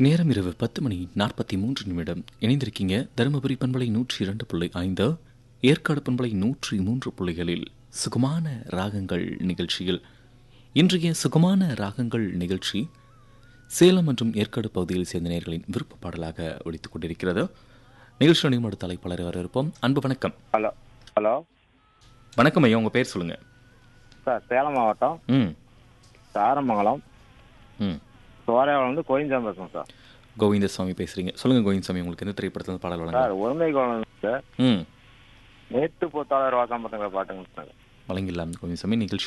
நேரம் இரவு பத்து மணி நாற்பத்தி மூன்று நிமிடம் இணைந்திருக்கீங்க தருமபுரி பண்பலை நூற்றி இரண்டு புள்ளி ஐந்து ஏற்காடு பண்பலை நூற்றி மூன்று புள்ளிகளில் சுகமான ராகங்கள் நிகழ்ச்சியில் இன்றைய சுகமான ராகங்கள் நிகழ்ச்சி சேலம் மற்றும் ஏற்காடு பகுதியில் சேர்ந்த நேயர்களின் விருப்ப பாடலாக ஒழித்துக் கொண்டிருக்கிறது நிகழ்ச்சி நியமன தலைப்பாளர் வரவிருப்போம் அன்பு வணக்கம் ஹலோ ஹலோ வணக்கம் ஐயா உங்கள் பேர் சொல்லுங்கள் சார் சேலம் மாவட்டம் ம் சாரமங்கலம் ம் சோரையாவில் வந்து கோயிந்தாம் பேசுகிறேன் சார் கோவிந்தசாமி பேசுகிறீங்க சொல்லுங்கள் கோவிந்தசாமி உங்களுக்கு எந்த திரைப்படத்தில் பாடல் வழங்க சார் ஒருமை குழந்தை சார் ம் நேற்று பொத்தாளர் வாக்காம்பட்டங்கிற பாட்டுங்க சார் வழங்கிடலாம் கோவிந்தசாமி நிகழ்ச்சி